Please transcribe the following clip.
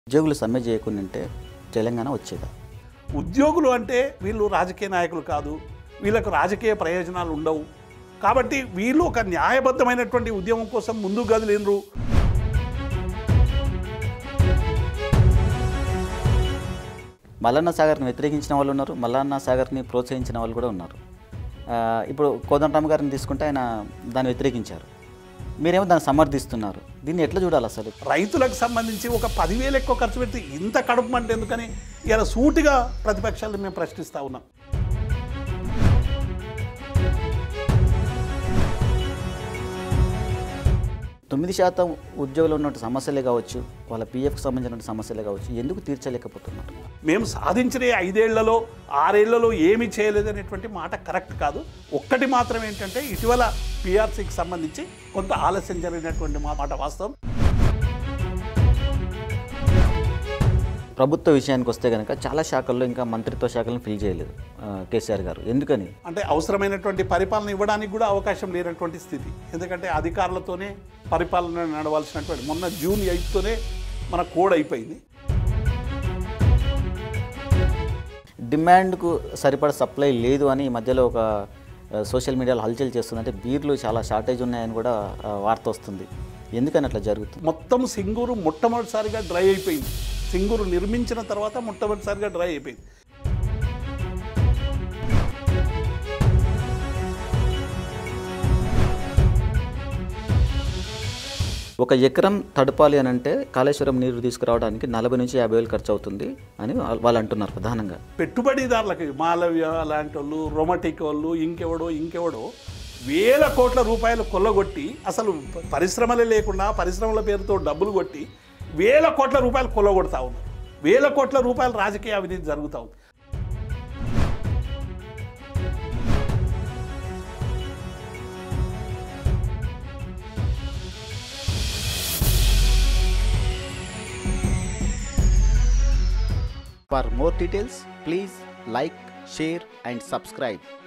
ఉద్యోగులు సమ్మె చేయకుండా తెలంగాణ వచ్చేదా ఉద్యోగులు అంటే వీళ్ళు రాజకీయ నాయకులు కాదు వీళ్ళకు రాజకీయ ప్రయోజనాలు ఉండవు కాబట్టి వీళ్ళు ఒక న్యాయబద్ధమైనటువంటి ఉద్యమం కోసం ముందుకు కదిలినరు మల్లన్న సాగర్ని వ్యతిరేకించిన వాళ్ళు ఉన్నారు మల్లన్న సాగర్ని ప్రోత్సహించిన వాళ్ళు కూడా ఉన్నారు ఆ, ఇప్పుడు కోదండరామ్ గారిని తీసుకుంటే ఆయన దాన్ని వ్యతిరేకించారు మీరేమో దాన్ని సమర్థిస్తున్నారు దీన్ని ఎట్లా చూడాలి అసలు రైతులకు సంబంధించి ఒక పదివేలు ఎక్కువ ఖర్చు పెడితే ఇంత కడుపు అంటే ఎందుకని ఇలా సూటిగా ప్రతిపక్షాలను మేము ప్రశ్నిస్తూ ఉన్నాం తొమ్మిది శాతం ఉద్యోగులు ఉన్నటువంటి సమస్యలే కావచ్చు వాళ్ళ పీఎఫ్కి సంబంధించిన సమస్యలే కావచ్చు ఎందుకు తీర్చలేకపోతున్నారు మేము సాధించిన ఈ ఐదేళ్లలో ఆరేళ్లలో ఏమీ చేయలేదనేటువంటి మాట కరెక్ట్ కాదు ఒక్కటి మాత్రం ఏంటంటే ఇటీవల పిఆర్సీకి సంబంధించి కొంత ఆలస్యం జరిగినటువంటి మా- మాట వాస్తవం ప్రభుత్వ విషయానికి వస్తే కనుక చాలా శాఖల్లో ఇంకా మంత్రిత్వ శాఖలను ఫిల్ చేయలేదు ఆ, కేసీఆర్ గారు ఎందుకని అంటే అవసరమైనటువంటి పరిపాలన ఇవ్వడానికి కూడా అవకాశం లేనటువంటి స్థితి ఎందుకంటే అధికారులతోనే పరిపాలన నడవాల్సినటువంటి మొన్న జూన్ ఎయిత్తోనే మన కోడ్ అయిపోయింది డిమాండ్కు సరిపడ సప్లై లేదు అని ఈ మధ్యలో ఒక ఆ, సోషల్ మీడియాలో హల్చల్ చేస్తుందంటే బీర్లు చాలా షార్టేజ్ ఉన్నాయని కూడా ఆ, వార్త వస్తుంది ఎందుకని అట్లా జరుగుతుంది మొత్తం సింగూరు మొట్టమొదటిసారిగా డ్రై అయిపోయింది సింగూరు నిర్మించిన తర్వాత మొట్టమొదటిసారిగా డ్రై అయిపోయింది ఒక ఎకరం తడపాలి అని అంటే కాళేశ్వరం నీరు తీసుకురావడానికి నలభై నుంచి యాభై వేలు ఖర్చు అవుతుంది అని వాళ్ళ- వాళ్ళు అంటున్నారు ప్రధానంగా పెట్టుబడిదారులకి మాలవ్య లాంటి వాళ్ళు రొమటిక్ వాళ్ళు ఇంకెవడో ఇంకెవడో వేల కోట్ల రూపాయలు కొల్లగొట్టి అసలు ప- పరిశ్రమలే లేకుండా పరిశ్రమల పేరుతో డబ్బులు కొట్టి వేల కోట్ల రూపాయలు కొల్లగొడతా ఉన్నారు వేల కోట్ల రూపాయల రాజకీయ అవినీతి జరుగుతూ ఉంది for more details please like share and subscribe